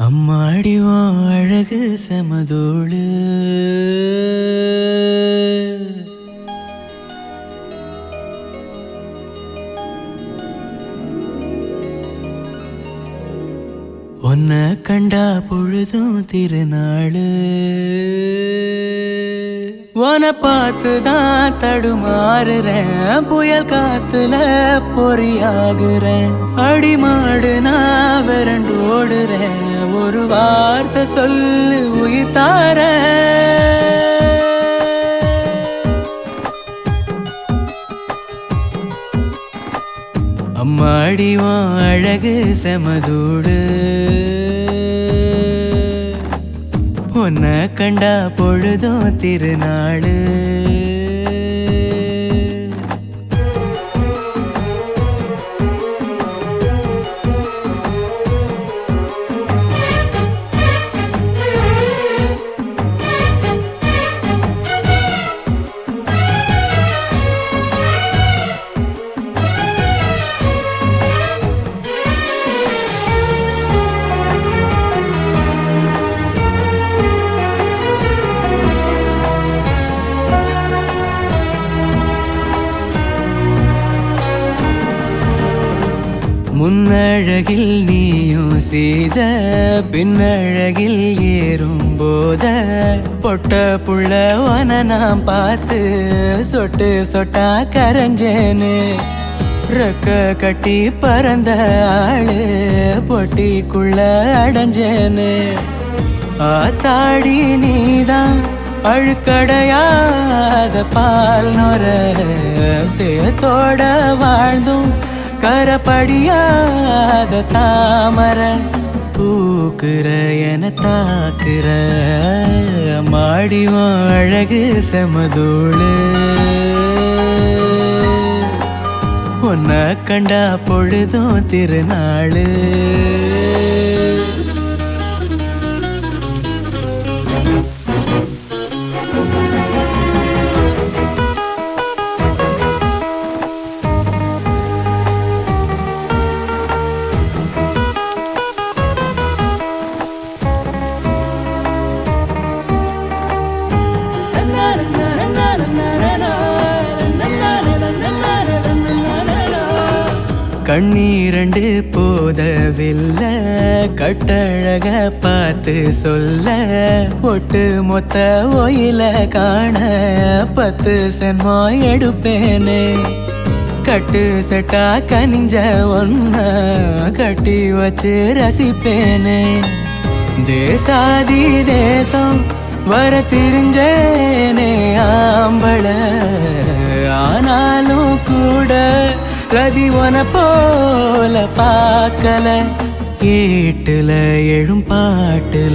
அம்மாடி உன் அழகு செமதோடு உன்னை கண்டா பொழுதும் திருநாளு உன பார்த்து தான் தடுமாறுறேன் புயல் காத்துல பொறியாகுறேன் அடிமாடு நான் விரண்டு ஓடுறேன் ஒரு வார்த்தை சொல்லு உயிர் தாரேன் அம்மாடி உன் அழகு செமதூடு உன்னை கண்டா பொழுதும் திருநாளு முன்னழகில் நீயும் செய்த பின்னழகில் ஏறும் போத பொட்ட புள்ளவன நான் பார்த்து சொட்டு சொட்டா கரைஞ்சேனு ரெக்க கட்டி பறந்த ஆளு பொட்டிக்குள்ள அடைஞ்சேனு ஆத்தாடி நீதான் அழுக்கடையாத பால் நொர சேத்தோட வாழ்ந்தும் கரப்படியாத தாமர பூக்குற என தாக்குற மாடிவன் அழகு செமதூளு உன்னை கண்டா பொழுதும் திருநாளு கண்ணீரண்டு போதவில்லை கட்டழக பார்த்து சொல்ல ஒட்டு மொத்த ஒயில காண பத்து சென்மோ எடுப்பேனே கட்டு செட்டா கனிஞ்ச ஒன்ன கட்டி வச்சு ரசிப்பேனே தேசாதி தேசம் வர திரிஞ்சேனே ஆம்பள ஆனாலும் கூட ரதி உன போல பார்க்கல ஏட்டுல எழும் பாட்டுல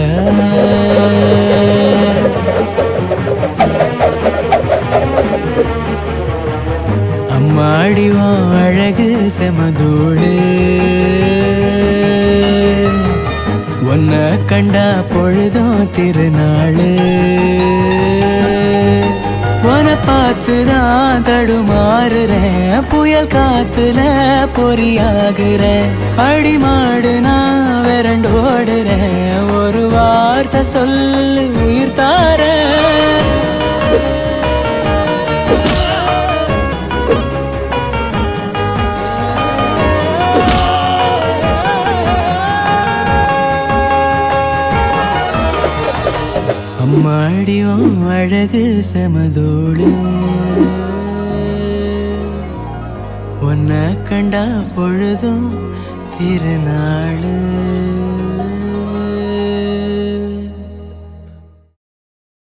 அம்மாடி உன் அழகு செமதூடு உன்னை கண்டா பொழுதும் திருநாளு உன பார்த்து தான் தடுமாறுறேன் புயல் காத்துல பொறியாகுறேன் அடிமாடு நான் விரண்டு ஓடுறேன் ஒரு வார்த்தை சொல்லு உயிர் தாரேன் அம்மாடியும் அழகு செமதோடு உன்னை கண்டா பொழுதும் திருநாளு